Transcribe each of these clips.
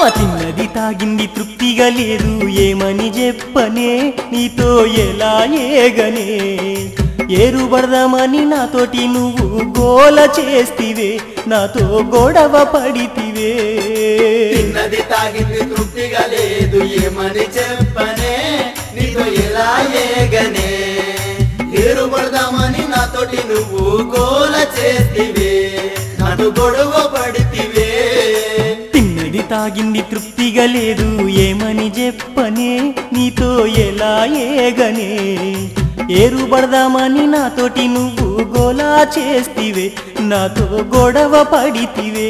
తిన్నది తాగింది తృప్తిగా లేదు ఏమని చెప్పనే నీతో ఎలా ఏగనే ఏరుబడదామని నాతోటి నువ్వు గోల చేస్తివే నాతో గొడవ పడితివే తిన్నది తాగింది తృప్తిగా లేదు ఏమని చెప్పనే నీతో ఎలా ఏగనే ఏరు పడదామని నాతోటి నువ్వు గోల చేస్తివే నన్ను గొడవ పడితివే తిన్నది తాగింది తృప్తిగా లేదు ఏమని చెప్పనే నీతో ఎలా ఏగనే ఏరుబడదామని నాతోటి నువ్వు గోలా చేస్తివే నాతో గొడవ పడితివే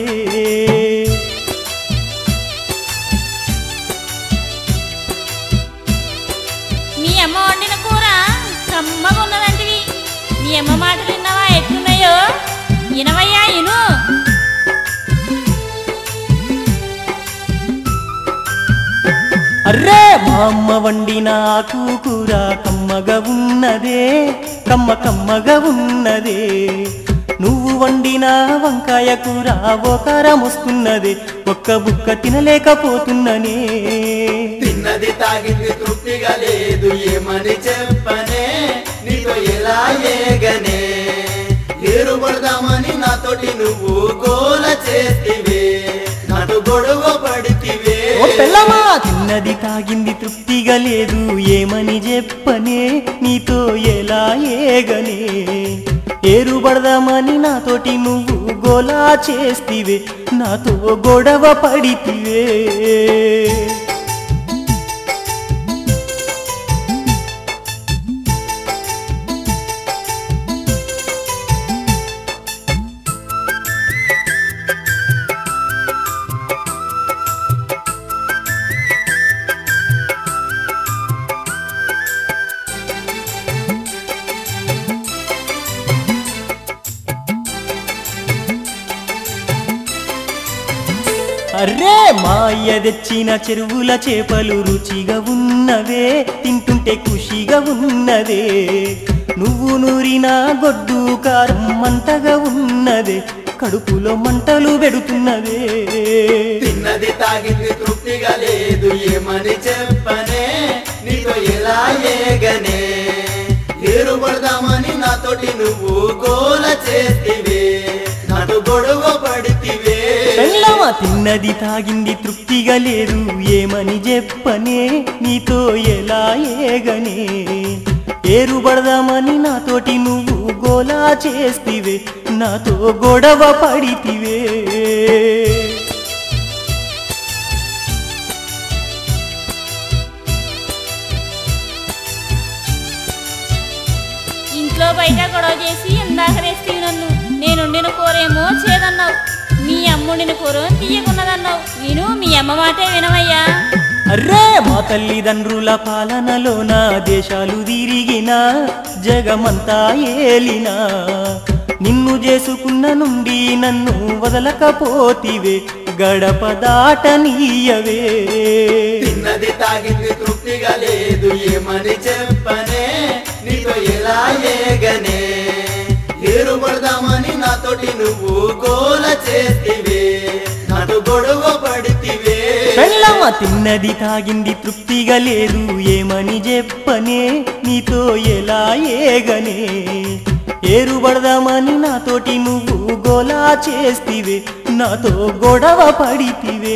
మీ అమ్మ వండిన కూర కమ్మగా ఉన్నదంటివి మీ అమ్మ మాటలు విన్నావా ఎట్లున్నాయో ఇనవయ్యా ఇను అర్రే మా అమ్మ వండిన ఆకు కూర కమ్మగా ఉన్నదే కమ్మ కమ్మగా ఉన్నదే నువ్వు వండిన వంకాయ కూర ఓకారం వస్తున్నదే ఒక్క బుక్క తినలేకపోతున్ననే తిన్నది తాగింది తృప్తిగా లేదు ఏమని చెప్పనే నీతో ఎలా ఏగనే ఏరు పడదామని నాతోటి నువ్వు గోల చేస్తివే నన్ను గొడవ పడితివే ఓ పెళ్ళమా తిన్నది తాగింది తృప్తిగా లేదు ఏమని చెప్పనే నీతో ఎలా ఏగనే ఏరుబడదామని నాతోటి నువ్వు గోలా చేస్తివే నాతో గొడవ పడితివే అర్రే మా అయ్య తెచ్చిన చెరువుల చేపలు రుచిగా ఉన్నవే తింటుంటే ఖుషిగా ఉన్నదే నువ్వు నూరిన గొడ్డు కారం మంటగా ఉన్నదే కడుపులో మంటలు పెడుతున్నవే తిన్నది తాగింది తృప్తిగా లేదు ఏమని చెప్పనే నీతో ఎలా ఏగనే ఏరు పడదామని నాతోటి నువ్వు గోల చేస్తివే నన్ను గొడవ పడితివే పెళ్ళామా తిన్నది తాగింది తృప్తిగా లేదు ఏమని చెప్పనే నీతో ఎలా ఏగనే ఏరుబడదామని నాతోటి నువ్వు గోలా చేస్తివే నాతో గొడవ పడితివే ఇంట్లో బయట గొడవ చేసి ఇందాక రెస్తివి నన్ను నేను వండిన కూరేమో చేదన్నావు మీ అమ్మ వండిన కూర తీయకున్నదన్నావు విను మీ అమ్మ మాటే వినవయ్యా అర్రే మా తల్లిదండ్రుల పాలనలోన దేశాలు తిరిగిన జగమంతా ఏలినా నిన్ను చేసుకున్న నుండి నన్ను వదలకపోతివే గడప దాటనీయవే తిన్నది తాగింది తృప్తిగా లేదు ఏమని చెప్పనే నీతో ఎలా ఏగనే ఏరు పడదామని నాతోటి నువ్వు గోల చేస్తివే నన్ను గొడవ పడితివే పెళ్ళమ్మ తిన్నది తాగింది తృప్తిగా లేదు ఏమని చెప్పనే నీతో ఎలా ఏగనే ఏరుబడదామని నాతోటి నువ్వు గోలా చేస్తివే నాతో గొడవ పడితివే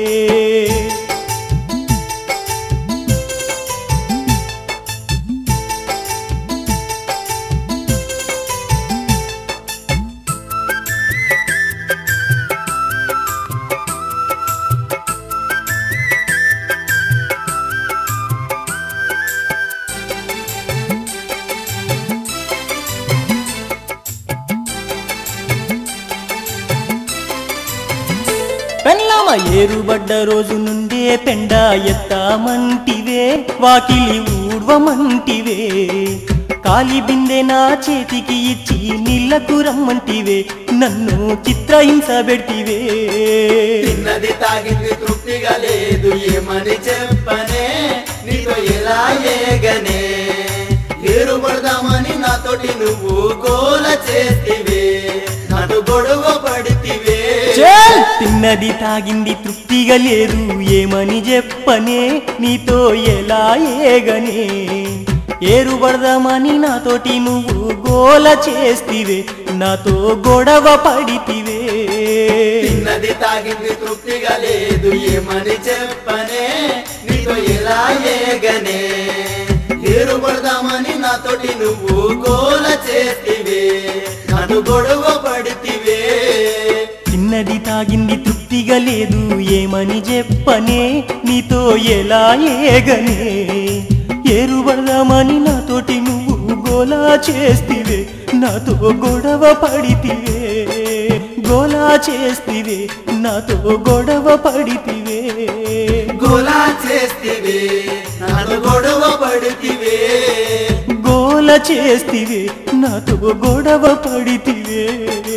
పెళ్ళామ ఏరుబడ్డ రోజు నుండే పెండ ఎత్తామంటివే వాకిలి ఊడ్వమంటివే కాలి బిందె నా చేతికి ఇచ్చి నీళ్లకు రమ్మంటివే నన్ను చిత్రహింస పెడితివే తిన్నది తాగింది తృప్తిగా లేదు ఏమని చెప్పనే నీతో ఎలా ఏగనే ఏరు పడదామని నాతోటి నువ్వు గోల చేస్తివే నన్ను గొడవ పడితివే చేల్ తిన్నది తాగింది తృప్తిగా లేదు ఏమని చెప్పనే నీతో ఎలా ఏగనే ఏరు పడదామని నాతోటి నువ్వు గోల చేస్తివే నాతో గొడవ పడితివే తిన్నది తాగింది తృప్తిగా లేదు ఏమని చెప్పనే నీతో ఎలా ఏగనే ఏరు పడదామని నాతోటి నువ్వు గోల చేస్తివే నన్ను గొడవ పడితివే తిన్నది తాగింది తృప్తిగా లేదు ఏమని చెప్పనే నీతో ఎలా ఏగనే ఏరు పడదామని నాతోటి నువ్వు గోలా చేస్తివే నాతో గొడవ పడితివే గోలా చేస్తివే నాతో గొడవ పడితివే గోలా చేస్తివే నన్ను గొడవ పడితివే గోల చేస్తివే నాతో గొడవ పడితివే